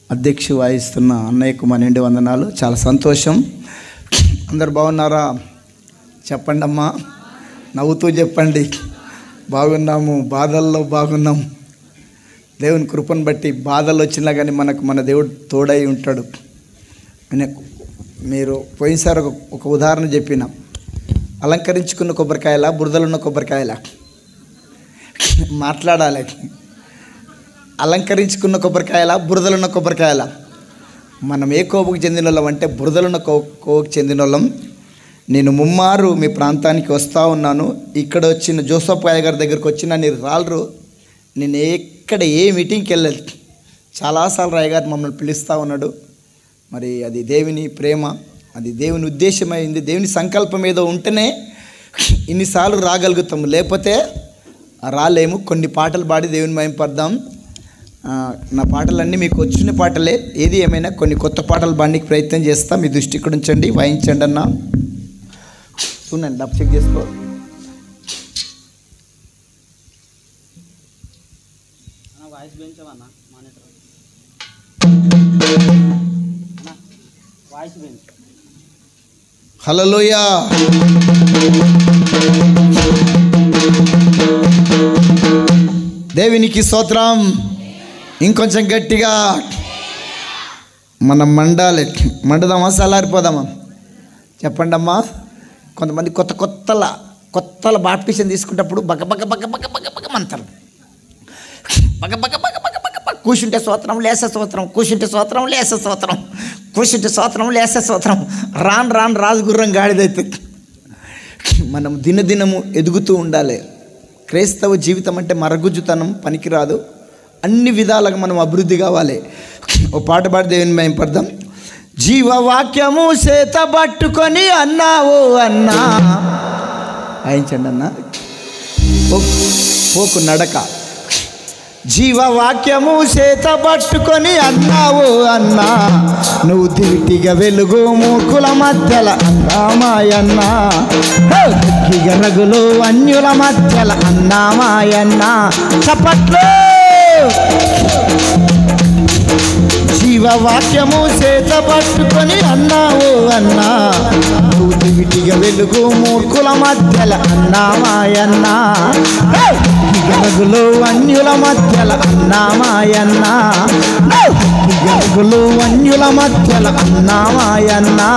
అధ్యక్ష వాయిస్తున్న అన్నయ్యకు మా నిండి వందనాలు చాలా సంతోషం అందరు బాగున్నారా చెప్పండి అమ్మా నవ్వుతూ చెప్పండి బాగున్నాము బాధల్లో బాగున్నాం దేవుని కృపను బట్టి బాధలు వచ్చినా కానీ మనకు మన దేవుడు తోడై ఉంటాడు ఆయన- మీరు పోయినసారి ఒక ఒక ఉదాహరణ చెప్పిన అలంకరించుకున్న కొబ్బరికాయల బురదలున్న కొబ్బరికాయల మాట్లాడాలి అలంకరించుకున్న కొబ్బరికాయల బురదలున్న కొబ్బరికాయల మనం ఏ కోపుకు చెందిన వాళ్ళం అంటే బురదలున్న కో కోపుకు చెందిన వాళ్ళం నేను ముమ్మారు మీ ప్రాంతానికి వస్తూ ఉన్నాను ఇక్కడ వచ్చిన జోసఫ్ రాయ్ గారి దగ్గరికి వచ్చిన నేను రాలరు నేను ఎక్కడ ఏ మీటింగ్కి వెళ్ళలేదు చాలాసార్లు రాయ్ గారు మమ్మల్ని పిలుస్తూ ఉన్నాడు మరి అది దేవుని ప్రేమ అది దేవుని ఉద్దేశమైంది దేవుని సంకల్పం ఏదో ఉంటేనే ఇన్నిసార్లు రాగలుగుతాము లేకపోతే రాలేము కొన్ని పాటలు పాడి దేవుని మయంపడదాం ఆ, నా పాటలన్నీ మీకు వచ్చిన పాటలే ఏది ఏమైనా కొన్ని కొత్త పాటలు పాడడానికి ప్రయత్నం చేస్తా మీ దృష్టి ఇక్కడ ఉంచండి వాయించండి అన్న చూడండి డబ్ చెక్ చేసుకో వాయిస్ పెంచమన్నా మానిటర్ వాయిస్ పెంచు హలలోయ దేవునికి స్తోత్రం ఇంకొంచెం గట్టిగా మనం మండాలి మండుదామా సలారిపోదామా చెప్పండి అమ్మా కొంతమంది కొత్త కొత్తల కొత్తల బాప్టిషన్ తీసుకున్నప్పుడు బగ బగ బగ బగ బగ బగ మంటారు బగ బగ బగ బగ బగ బగ కూర్చుంటే స్తోత్రం లేసే స్తోత్రం కూర్చుంటే స్తోత్రం లేసే స్తోత్రం కూర్చుంటే స్తోత్రం లేసే స్తోత్రం రాను రాను రాజుగుర్రం గాడిదవుతుంది మనం దినదినము ఎదుగుతూ ఉండాలి క్రైస్తవ జీవితం అంటే మరగుజ్జుతనం పనికిరాదు అన్ని విధాలుగా మనం అభివృద్ధి కావాలి ఓ పాట పాడి దేవుని మేము పడదాం జీవవాక్యము చేత పట్టుకొని అన్నావు అన్నా వాయించండి అన్న పో- పోకు నడక జీవవాక్యము చేత పట్టుకొని అన్నావు అన్నా నువ్వు దివిటిగా వెలుగు మూకుల మధ్యల అన్నామాయన్న దిక్కిగ రగులు అన్యుల మధ్యల అన్నామాయన్న చప్పట్లు జీవవాక్యము చేత పట్టుకొని అన్నావు అన్నా నువ్వు దివిటిగా వెలుగు మూర్ఖుల మధ్యల అన్నామాయన్నా గరుగులు అన్యుల మధ్యల అన్నామాయన్నా గరుగులు అన్యుల మధ్యల అన్నామాయన్నా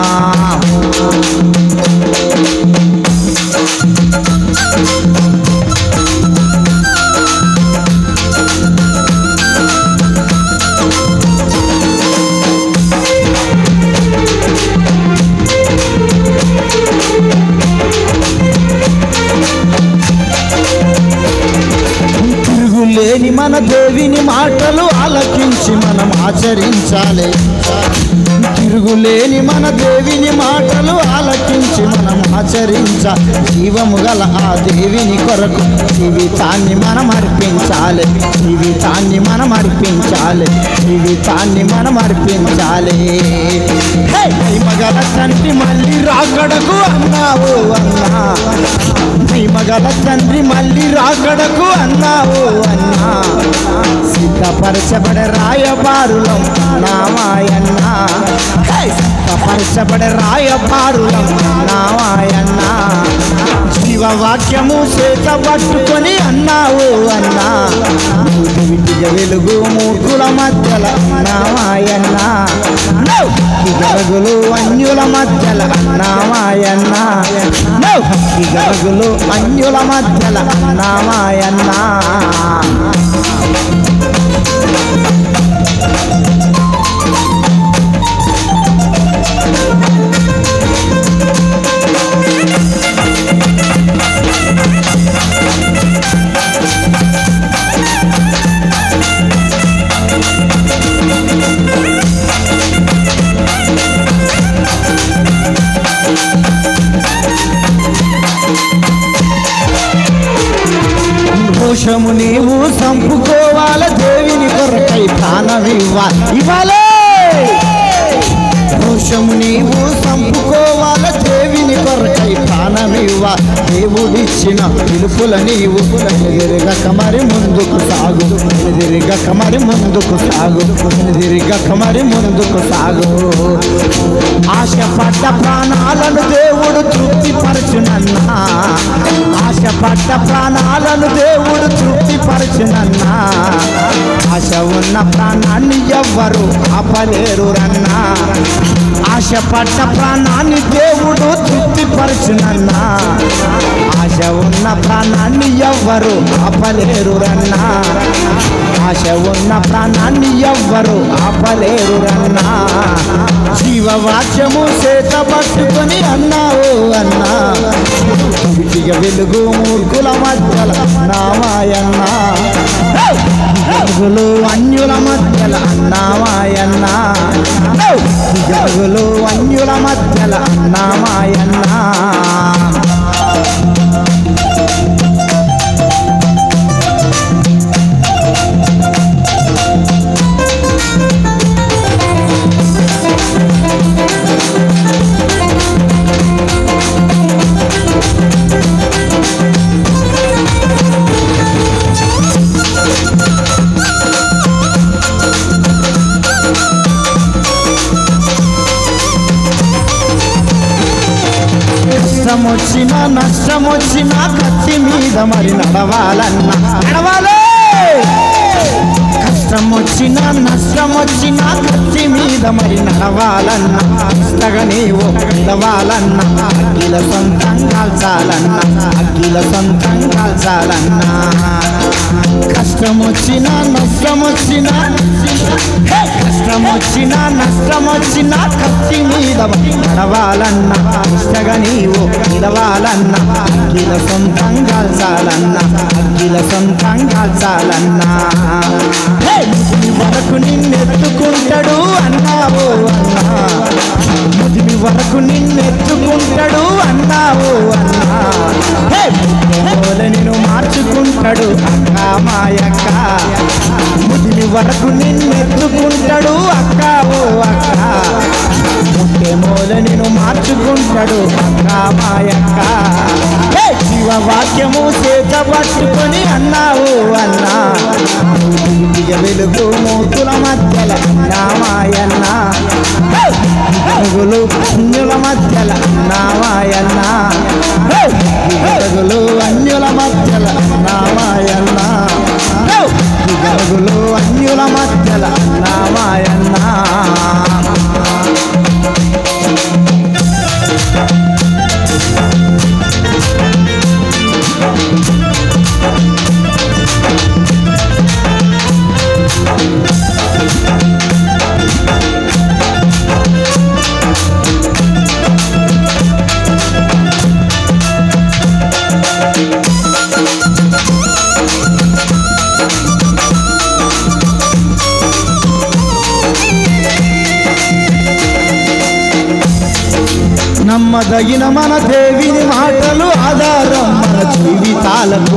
తిరుగులేని మన దేవిని మాటలు ఆలకించి మనం ఆచరించాలి తిరుగులేని మన దేవిని మాటలు ఆలకించి మనం ఆచరించ జీవము గల ఆ దేవిని కొరకు జీవితాన్ని మనం అర్పించాలి జీవితాన్ని మనం అర్పించాలి జీవితాన్ని మనం అర్పించాలి హే! మగల తండ్రి మళ్ళీ రాకడకు అన్నావు అన్నా మగల తండ్రి మళ్ళీ రాకడకు అన్నావు అన్నా సిద్ధపరచబడే రాయబారులం నామాయన్నా హే! సిద్ధపరచబడే రాయబారులం నామాయన్నా జీవవాక్యము చేత పట్టుకొని అన్నావు అన్నా నువ్వు విటిగా వెలుగు మూర్ఖుల మధ్యల నామాయన్నా గరుగులు అన్యుల మధ్యల అన్నామాయన్నా గరుగులు అన్యుల మధ్యల అన్నామాయన్నా దోషము నీవు చంపుకోవాల దేవిని కొరకై ప్రాణమివ్వ ఇవ్వాలే దోషము నీవు చంపుకోవాల దేవిని కొరకై ప్రాణ ప్రాణమివ్వ దేవుడిచ్చిన పిలుపుల నీవు ఎదిరిగక మరి ముందుకు సాగు ఎదిరిగక మరి ముందుకు సాగు ఎదిరిగక మరి ముందుకు సాగు ఆశపడ్డ ప్రాణాలను దేవుడు తృప్తిపరచునన్నా ఆశపడ్డ ప్రాణాలను దేవుడు తృప్తిపరచునన్నా ఆశ ఉన్న ప్రాణాన్ని ఎవ్వరు ఆపలేరు రన్నా ఆశపడ్డ ప్రాణాన్ని దేవుడు తృప్తిపరచునన్నా ఆశ ఉన్న ప్రాణాన్ని ఎవ్వరు ఆపలేరు రన్నా ఆశ ఉన్న ప్రాణాన్ని ఎవ్వరు ఆపలేరు రన్నా జీవవాక్యము చేత పట్టుకొని అన్నావు అన్నా విడిగ వెలుగు మూర్ఖుల మధ్యల నామాయన్నా జరుగులు అన్యుల మధ్యల అన్నామాయన్నా జరుగులు అన్యుల మధ్యల అన్నామాయన్నా కష్టం వచ్చినా నష్టం వచ్చినా కత్తి మీద మరి నడవాలన్నా నడవాలి కష్టం వచ్చినా నష్టం వచ్చినా కత్తి మీద మరి నడవాలన్నా ఇష్టగా నీవు నిలవాలన్నా అగ్గిల సొంతం కాల్చాలన్నా అగ్గిల సొంతం కాల్చాలన్నా కష్టం వచ్చినా నష్టం వచ్చినా హే! కష్టం వచ్చినా నష్టం వచ్చినా కత్తి మీద మరి నడవాలన్నా ఇష్టగా నీవు నిలవాలన్నా అగ్గిల సొంతం కాల్చాలన్నా అగ్గిల సొంతం కాల్చాలన్నా హే! ముదిమి వరకు నిన్నెత్తుకుంటాడు అన్నావు అన్నా ముదిమి వరకు నిన్నెత్తుకుంటాడు అన్నావు అన్నా హే! మూల నిన్ను మార్చుకుంటాడు అక్క మాయక్క ముదిమి వరకు నిన్నెత్తుకుంటాడు అక్క ఓ అక్క ముట్టె మూల నిన్ను మార్చుకుంటాడు అక్క మాయక్క హే! జీవవాక్యము చేత పట్టుకొని అన్నావు అన్నా దిగ వెలుగు మూతుల మధ్యల నామాయన్న వెలుగులు అన్యుల మధ్యల నామాయన్న వెలుగులు అన్యుల మధ్యల నామాయన్న వెలుగులు అన్యుల మధ్యల నామాయన్న నమ్మదగిన మన దేవిని మాటలు ఆధారం మన జీవితాలకు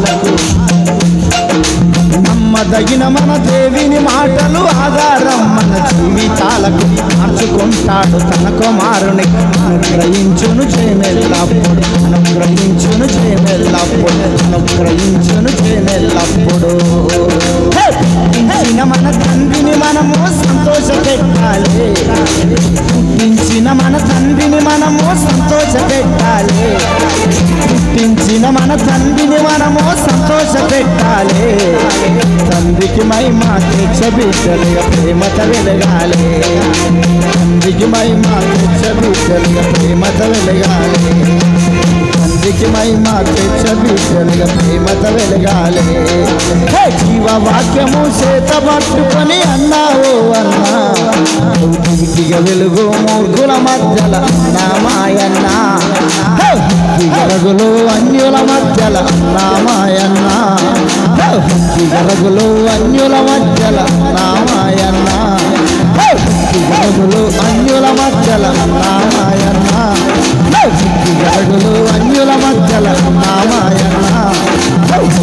నమ్మదగిన మన దేవిని మాటలు ఆధారం మన జీవితాలకు మార్చుకుంటాడు తన కుమారుని అనుగ్రహించును చేమెల్లప్పుడు అనుగ్రహించును చేమెల్లప్పుడు అనుగ్రహించును చేమెల్లప్పుడు హే! పుట్టించిన మన తండ్రిని మనము సంతోష పెట్టాలి పుట్టించిన మన తండ్రిని మనము సంతోష పెట్టాలి పుట్టించిన మన తండ్రిని మనము సంతోష పెట్టాలి తండ్రికి మహిమ తెచ్చ బిడ్డలుగా ప్రేమత వెలగాలి తండ్రికి మహిమ తెచ్చ బిడ్డలుగా ప్రేమత వెలగాలి తండ్రికి మహిమ తెచ్చ బిడ్డలుగా ప్రేమత వెలగాలి హే! జీవవాక్యము చేత పట్టుకొని అన్నావు అన్నా దిగ వెలుగు మూర్ఖుల మధ్యల నామాయన్న దిగరగులు అన్యుల మధ్యల నామాయన్న దిగరగులు అన్యుల మధ్యల నామాయన్న దిగరగులు అన్యుల మధ్యల నామాయన్న దిగరగులు అన్యుల మధ్యల నామాయన్న